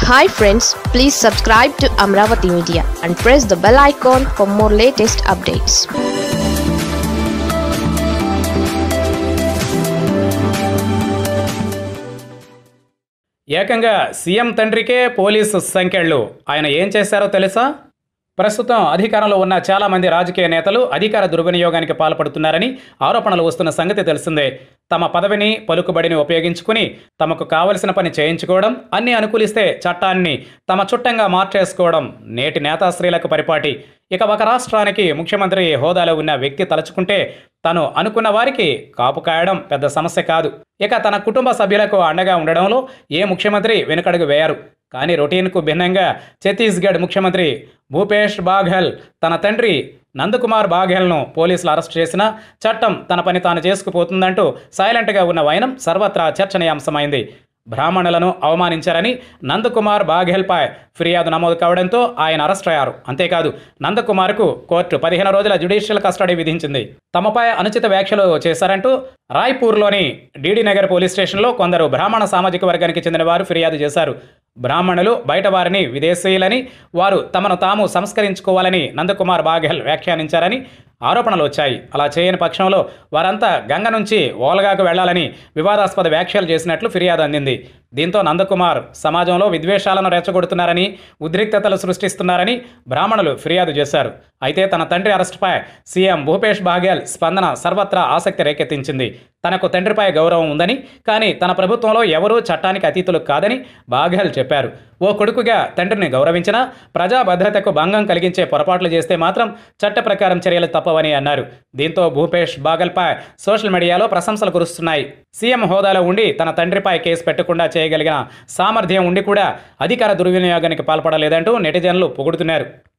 hi friends please subscribe to Amaravati media and press the bell icon for more latest updates ఏకంగా CM తండ్రికే police సంఖ్యలు ఆయన ఏం చేశారో తెలుసా ప్రస్తుతం అధికారంలో ఉన్న చాలామంది రాజకీయ నేతలు అధికార దుర్వినియోగానికి పాల్పడుతున్నారని ఆరోపణలు వస్తున్న సంగతి తెలిసిందే తమ పదవిని పలుకుబడిని ఉపయోగించుకుని తమకు కావలసిన పని చేయించుకోవడం అన్ని అనుకూలిస్తే చట్టాన్ని తమ చుట్టంగా మార్చేసుకోవడం నేటి నేతాశ్రీలకు పరిపాటి ఇక ఒక రాష్ట్రానికి ముఖ్యమంత్రి హోదాలో ఉన్న వ్యక్తి తలుచుకుంటే తను అనుకున్న వారికి కాపు కాయడం పెద్ద సమస్య కాదు ఇక తన కుటుంబ సభ్యులకు అండగా ఉండడంలో ఏ ముఖ్యమంత్రి వెనుకడుగు వేయరు కానీ రొటీన్కు భిన్నంగా ఛత్తీస్గఢ్ ముఖ్యమంత్రి భూపేష్ బాఘెల్ తన తండ్రి నందకుమార్ బాఘెల్ను పోలీసులు అరెస్ట్ చేసిన చట్టం తన పని తాను చేసుకుపోతుందంటూ సైలెంట్గా ఉన్న వైనం సర్వత్రా చర్చనీయాంశమైంది బ్రాహ్మణులను అవమానించారని నందకుమార్ బాఘెల్పై ఫిర్యాదు నమోదు కావడంతో ఆయన అరెస్ట్ అయ్యారు అంతేకాదు నందకుమార్కు కోర్టు పదిహేను రోజుల జ్యుడిషియల్ కస్టడీ విధించింది తమపై అనుచిత వ్యాఖ్యలు చేశారంటూ రాయ్పూర్లోని డీడీ నగర్ పోలీస్ స్టేషన్లో కొందరు బ్రాహ్మణ సామాజిక వర్గానికి చెందిన వారు ఫిర్యాదు చేశారు బ్రాహ్మణులు బయట వారిని విదేశీయులని వారు తమను తాము సంస్కరించుకోవాలని నందకుమార్ బాఘెల్ వ్యాఖ్యానించారని ఆరోపణలు వచ్చాయి అలా చేయని పక్షంలో వారంతా గంగ నుంచి ఓలగాకు వెళ్లాలని వివాదాస్పద వ్యాఖ్యలు చేసినట్లు ఫిర్యాదు అందింది దీంతో నందకుమార్ సమాజంలో విద్వేషాలను రెచ్చగొడుతున్నారని ఉద్రిక్తతలు సృష్టిస్తున్నారని బ్రాహ్మణులు ఫిర్యాదు చేశారు అయితే తన తండ్రి అరెస్టుపై సీఎం భూపేష్ బాఘెల్ స్పందన సర్వత్రా ఆసక్తి రేకెత్తించింది తనకు తండ్రిపై గౌరవం ఉందని కానీ తన ప్రభుత్వంలో ఎవరూ చట్టానికి అతీతులు కాదని బాఘెల్ చెప్పారు ఓ కొడుకుగా తండ్రిని గౌరవించినా ప్రజా భద్రతకు భంగం కలిగించే పొరపాట్లు చేస్తే మాత్రం చట్ట ప్రకారం చర్యలు తప్పవని అన్నారు దీంతో భూపేష్ బాగల్పై సోషల్ మీడియాలో ప్రశంసలు కురుస్తున్నాయి సీఎం హోదాలో ఉండి తన తండ్రిపై కేసు పెట్టకుండా చేయగలిగిన సామర్థ్యం ఉండి కూడా అధికార దుర్వినియోగానికి పాల్పడలేదంటూ నెటిజన్లు పొగుడుతున్నారు